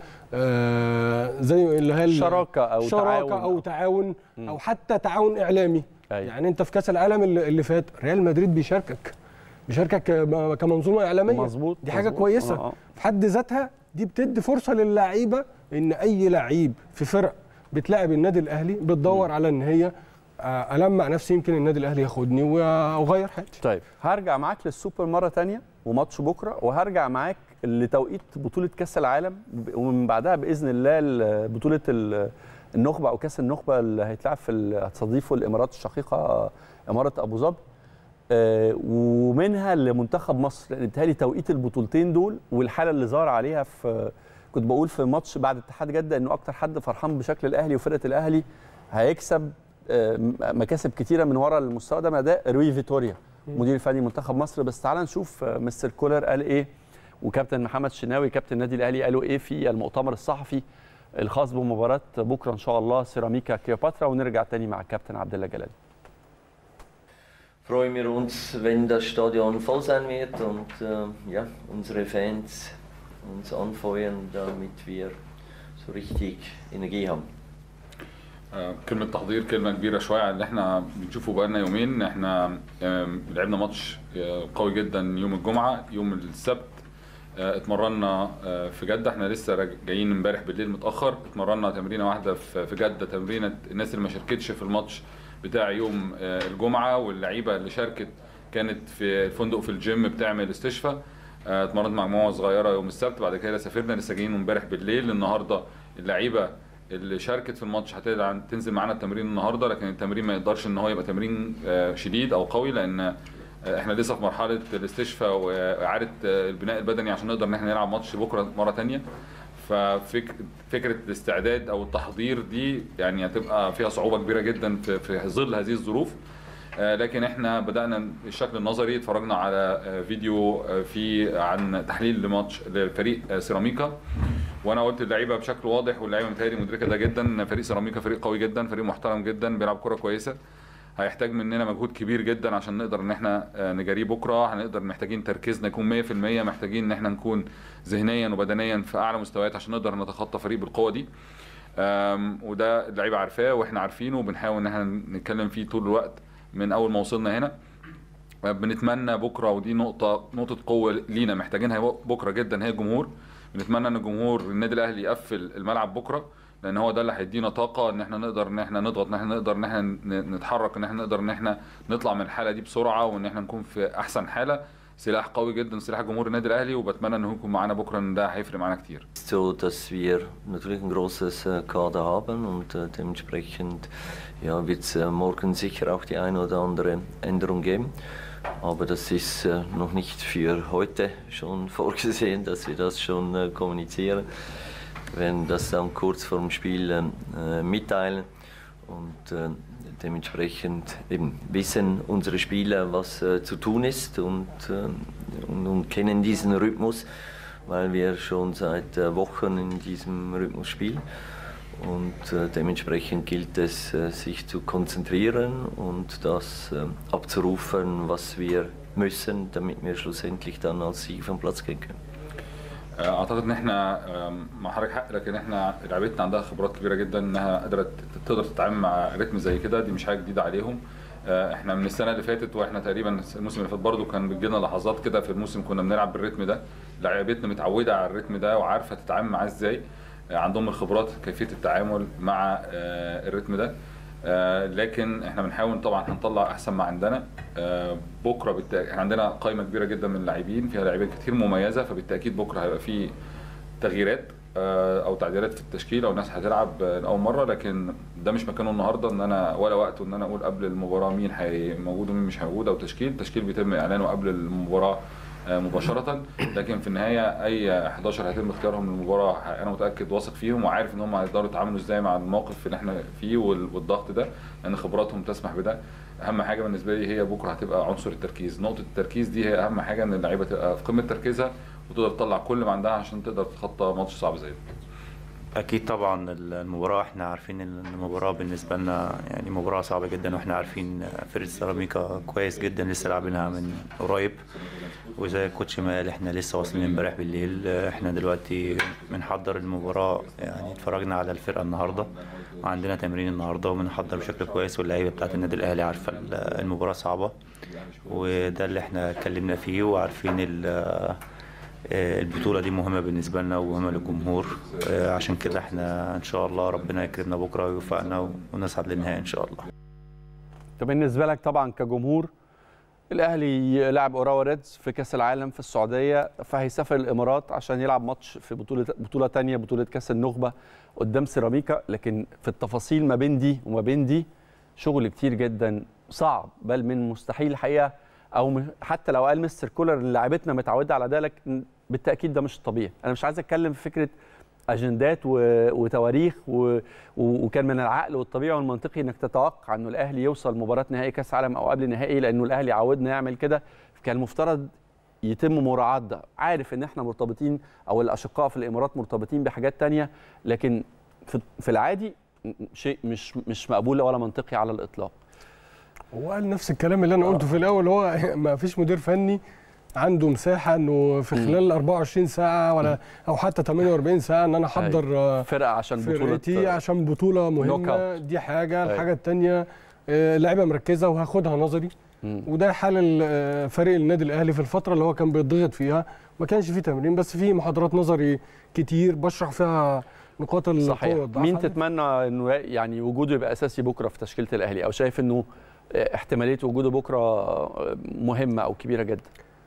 آه، زي اللي هي ال- شراكة أو شراكه تعاون. او تعاون او حتى تعاون اعلامي أيوة. يعني انت في كاس العالم اللي اللي فات ريال مدريد بيشاركك بيشاركك ك- كمنظومه اعلاميه مظبوط دي حاجه مظبوط. كويسه آه، آه. في حد ذاتها دي بتدي فرصه للعيبه ان اي لعيب في فرق بتلاعب النادي الاهلي بتدور على ان هي آه، المع نفسي يمكن النادي الاهلي ياخدني واغير حياتي طيب هرجع معاك للسوبر مره تانية وماتش بكره وهرجع معاك لتوقيت بطوله كاس العالم ومن بعدها باذن الله ل- بطوله ال- النخبه او كاس النخبه اللي هيتلعب في ال- هتستضيفه الامارات الشقيقه اماره ابو ظبي آه، ومنها لمنتخب مصر لان بيتهيألي توقيت البطولتين دول والحاله اللي ظهر عليها في كنت بقول في ماتش بعد اتحاد جده انه اكتر حد فرحان بشكل الاهلي وفرقه الاهلي هيكسب آه، م- مكاسب كتيره من ورا المستوى ده ما ده روي فيتوريا مدير الفني منتخب مصر بس تعال نشوف آه، مستر كولر قال ايه وكابتن محمد شناوي كابتن النادي الاهلي قالوا ايه في المؤتمر الصحفي الخاص بمباراه بكره ان شاء الله سيراميكا كليوباترا ونرجع تاني مع الكابتن عبد الله جلال freuen wir uns, wenn das Stadion voll sein wird und äh, ja, unsere Fans uns anfeuern, damit wir so richtig Energie haben. آه، كلمة تحضير كلمة كبيرة شوية على اللي احنا بنشوفه بقالنا يومين احنا آم، لعبنا ماتش آه، قوي جدا يوم الجمعة يوم السبت آه، اتمرنا آه، في جدة احنا لسه راج- جايين امبارح بالليل متأخر اتمرنا تمرينة واحدة في في جدة تمرينة الناس اللي ما شاركتش في الماتش بتاع يوم آه، الجمعة واللعيبة اللي شاركت كانت في الفندق في الجيم بتعمل استشفاء آه، اتمرنت مع مجموعة صغيرة يوم السبت بعد كده سافرنا لسه جايين امبارح بالليل النهارده اللعيبة اللي شاركت في الماتش هتقدر تنزل معانا التمرين النهارده لكن التمرين ما يقدرش ان هو يبقى تمرين آه، شديد او قوي لان آه، احنا لسه في مرحله الاستشفاء واعاده آه، البناء البدني عشان نقدر ان احنا نلعب ماتش بكره مره تانية ففكره الاستعداد او التحضير دي يعني هتبقى فيها صعوبه كبيره جدا في في ظل هذه الظروف آه، لكن احنا بدانا الشكل النظري اتفرجنا على آه، فيديو آه، في عن تحليل لماتش لفريق آه، سيراميكا وانا قلت اللعيبه بشكل واضح واللعيبه متهيألي مدركه ده جدا ان فريق سيراميكا فريق قوي جدا فريق محترم جدا بيلعب كره كويسه هيحتاج مننا مجهود كبير جدا عشان نقدر ان احنا آه، نجاريه بكره هنقدر محتاجين تركيزنا يكون 100% محتاجين ان احنا نكون ذهنيا وبدنيا في اعلى مستويات عشان نقدر نتخطى فريق بالقوه دي آم، وده اللعيبه عارفاه واحنا عارفينه وبنحاول ان احنا نتكلم فيه طول الوقت من اول ما وصلنا هنا بنتمنى بكره ودي نقطه نقطه قوه لينا محتاجينها بكره جدا هي الجمهور بنتمنى ان الجمهور النادي الاهلي يقفل الملعب بكره لان هو ده اللي هيدينا طاقه ان احنا نقدر ان احنا نضغط ان احنا نقدر ان احنا ن- نتحرك ان احنا نقدر ان احنا نطلع من الحاله دي بسرعه وان احنا نكون في احسن حاله سلاح قوي جدا سلاح جمهور النادي الاهلي وبتمنى ان هو يكون معانا بكره ان ده هيفرق معانا كتير so, dass wir natürlich ein großes äh, Kader haben und äh, dementsprechend ja, wird es äh, morgen sicher auch die eine oder andere Änderung geben. Aber das ist äh, noch nicht für heute schon vorgesehen, dass wir das schon äh, kommunizieren. Wir werden das dann kurz vor dem Spiel ähm, äh, mitteilen und äh, dementsprechend eben wissen unsere Spieler, was äh, zu tun ist und, ähm, und, und kennen diesen Rhythmus weil wir schon seit äh, Wochen in diesem Rhythmus spielen. Und äh, dementsprechend gilt es, äh, sich zu konzentrieren und das äh, abzurufen, was wir müssen, damit wir schlussendlich dann als Sieg vom Platz gehen können. آه، اعتقد ان احنا آم، مع حضرتك حق لكن احنا لعيبتنا عندها خبرات كبيره جدا انها قادره ت- تقدر تتعامل مع رتم زي كده دي مش حاجه جديده عليهم آه، احنا من السنه اللي فاتت واحنا تقريبا الموسم اللي فات برضه كان بتجينا لحظات كده في الموسم كنا بنلعب بالرتم ده لعيبتنا متعوده على الرتم ده وعارفه تتعامل معاه ازاي آه، عندهم الخبرات كيفيه التعامل مع آه، الرتم ده آه، لكن احنا بنحاول طبعا هنطلع احسن ما عندنا آه، بكره بالتأكيد احنا عندنا قائمه كبيره جدا من اللاعبين فيها لاعبين كتير مميزه فبالتاكيد بكره هيبقى في تغييرات آه، او تعديلات في التشكيل او الناس هتلعب آه، لاول مره لكن ده مش مكانه النهارده ان انا ولا وقته ان انا اقول قبل المباراه مين هي موجود ومين مش موجود او تشكيل التشكيل بيتم اعلانه قبل المباراه آه، مباشره لكن في النهايه اي 11 هيتم اختيارهم للمباراه انا متاكد واثق فيهم وعارف ان هم هيقدروا يتعاملوا ازاي مع الموقف اللي احنا فيه وال- والضغط ده لان خبراتهم تسمح بده اهم حاجه بالنسبه لي هي بكره هتبقى عنصر التركيز نقطه التركيز دي هي اهم حاجه ان اللعيبه تبقى في قمه تركيزها وتقدر تطلع كل ما عندها عشان تقدر تتخطى ماتش صعب زي ده اكيد طبعا المباراه احنا عارفين ان المباراه بالنسبه لنا يعني مباراه صعبه جدا واحنا عارفين فرقه سيراميكا كويس جدا لسه لاعبينها من قريب وزي الكوتش ما قال احنا لسه واصلين امبارح بالليل احنا دلوقتي بنحضر المباراه يعني اتفرجنا على الفرقه النهارده وعندنا تمرين النهارده وبنحضر بشكل كويس واللعيبه بتاعت النادي الاهلي عارفه المباراه صعبه وده اللي احنا اتكلمنا فيه وعارفين ال- آه، البطولة دي مهمة بالنسبة لنا ومهمة للجمهور آه، عشان كده احنا ان شاء الله ربنا يكرمنا بكرة ويوفقنا ونصعد للنهائي ان شاء الله طب بالنسبه لك طبعا كجمهور الاهلي لعب اوراوا ريدز في كاس العالم في السعوديه فهيسافر الامارات عشان يلعب ماتش في بطوله بطوله تانية بطوله كاس النخبه قدام سيراميكا لكن في التفاصيل ما بين دي وما بين دي شغل كتير جدا صعب بل من مستحيل الحقيقه او م- حتى لو قال مستر كولر ان لعيبتنا متعوده على ده لكن بالتاكيد ده مش طبيعي انا مش عايز اتكلم في فكره اجندات و- وتواريخ و... و- وكان من العقل والطبيعي والمنطقي انك تتوقع انه الاهلي يوصل مباراه نهائي كاس عالم او قبل نهائي لانه الاهلي عودنا يعمل كده كان المفترض يتم مراعاه ده عارف ان احنا مرتبطين او الاشقاء في الامارات مرتبطين بحاجات تانية لكن في في العادي م- شيء مش مش مقبول ولا منطقي على الاطلاق هو قال نفس الكلام اللي انا قلته في الاول هو ما فيش مدير فني عنده مساحه انه في خلال 24 ساعه ولا او حتى 48 ساعه ان انا احضر آه، فرقه عشان فرقتي بطوله عشان بطوله نوك مهمه أوت. دي حاجه أيوة. الحاجه الثانيه لعيبه مركزه وهاخدها نظري مم. وده حال ال- آه، فريق النادي الاهلي في الفتره اللي هو كان بيتضغط فيها ما كانش فيه تمرين بس فيه محاضرات نظري كتير بشرح فيها نقاط القوه صحيح والضعف مين تتمنى انه يعني وجوده يبقى اساسي بكره في تشكيله الاهلي او شايف انه احتماليه وجوده بكره مهمه او كبيره جدا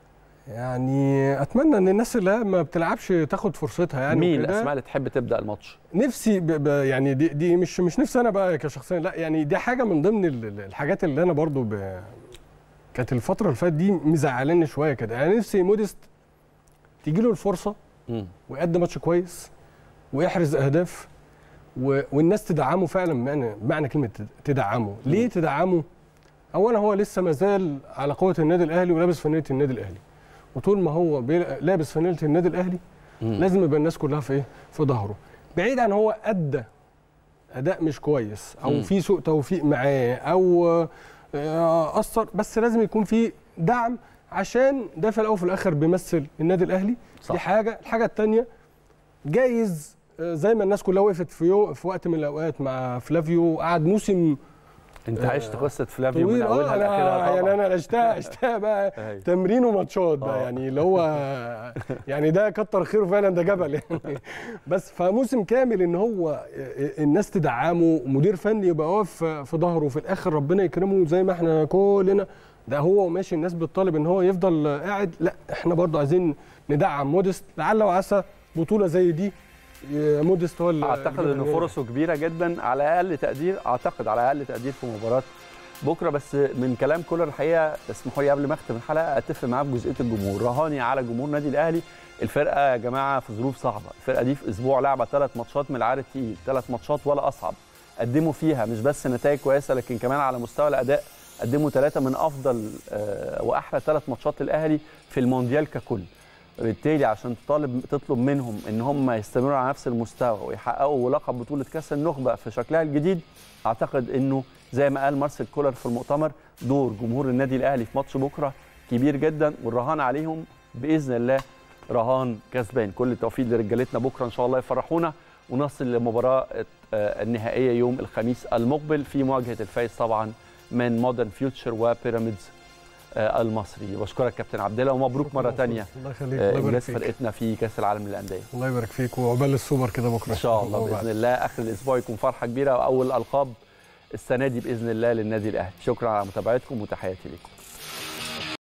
يعني اتمنى ان الناس اللي ما بتلعبش تاخد فرصتها يعني مين وكده. الاسماء اللي تحب تبدا الماتش نفسي ب ب يعني دي, دي مش مش نفسي انا بقى كشخصيا لا يعني دي حاجه من ضمن ال- ال- الحاجات اللي انا برضو ب كانت الفتره اللي فاتت دي مزعلاني شويه كده يعني نفسي موديست تيجي له الفرصه مم. ويقدم ماتش كويس ويحرز اهداف و... والناس تدعمه فعلا بمعنى بمعنى كلمه تد- تدعمه ليه تدعمه اولا هو لسه ما زال على قوه النادي الاهلي ولابس فانيله النادي الاهلي وطول ما هو بي- لابس فانيله النادي الاهلي مم. لازم يبقى الناس كلها في ايه في ظهره بعيد عن هو ادى اداء مش كويس او مم. في سوء توفيق معاه او آه، اثر بس لازم يكون في دعم عشان ده في الاول وفي الاخر بيمثل النادي الاهلي صح. دي حاجه الحاجه الثانيه جايز آه، زي ما الناس كلها وقفت في يوم في وقت من الاوقات مع فلافيو وقعد موسم انت عشت قصه فلافيو من طويل اولها اه لاخرها أنا يعني طبعا انا عشتها عشتها بقى أيوة. تمرين وماتشات بقى آه. يعني اللي هو يعني ده كتر خيره فعلا ده جبل يعني بس فموسم كامل ان هو الناس تدعمه مدير فني يبقى واقف في ظهره وفي الاخر ربنا يكرمه زي ما احنا كلنا ده هو وماشي الناس بتطالب ان هو يفضل قاعد لا احنا برضه عايزين ندعم موديست لعل وعسى بطوله زي دي موديست هو اللي اعتقد اللي انه ينجح. فرصه كبيره جدا على اقل تقدير اعتقد على اقل تقدير في مباراه بكره بس من كلام كولر الحقيقه اسمحوا لي قبل ما اختم الحلقه اتفق معاه في جزئيه الجمهور رهاني على جمهور النادي الاهلي الفرقه يا جماعه في ظروف صعبه الفرقه دي في اسبوع لعبه ثلاث ماتشات من العار التقيل ثلاث ماتشات ولا اصعب قدموا فيها مش بس نتائج كويسه لكن كمان على مستوى الاداء قدموا ثلاثه من افضل آه، واحلى ثلاث ماتشات للاهلي في المونديال ككل بالتالي عشان تطالب تطلب منهم ان هم يستمروا على نفس المستوى ويحققوا لقب بطوله كاس النخبه في شكلها الجديد اعتقد انه زي ما قال مارسيل كولر في المؤتمر دور جمهور النادي الاهلي في ماتش بكره كبير جدا والرهان عليهم باذن الله رهان كسبان كل التوفيق لرجالتنا بكره ان شاء الله يفرحونا ونصل للمباراه آه، النهائيه يوم الخميس المقبل في مواجهه الفايز طبعا من مودرن فيوتشر وبيراميدز آه، المصري بشكرك كابتن عبد الله ومبروك مره ثانيه الله يخليك الله يبارك انجاز فيك فرقتنا في كاس العالم للانديه الله يبارك فيك وعقبال السوبر كده بكره ان شاء الله وبعد. باذن الله اخر الاسبوع يكون فرحه كبيره واول القاب السنه دي باذن الله للنادي الاهلي شكرا على متابعتكم وتحياتي لكم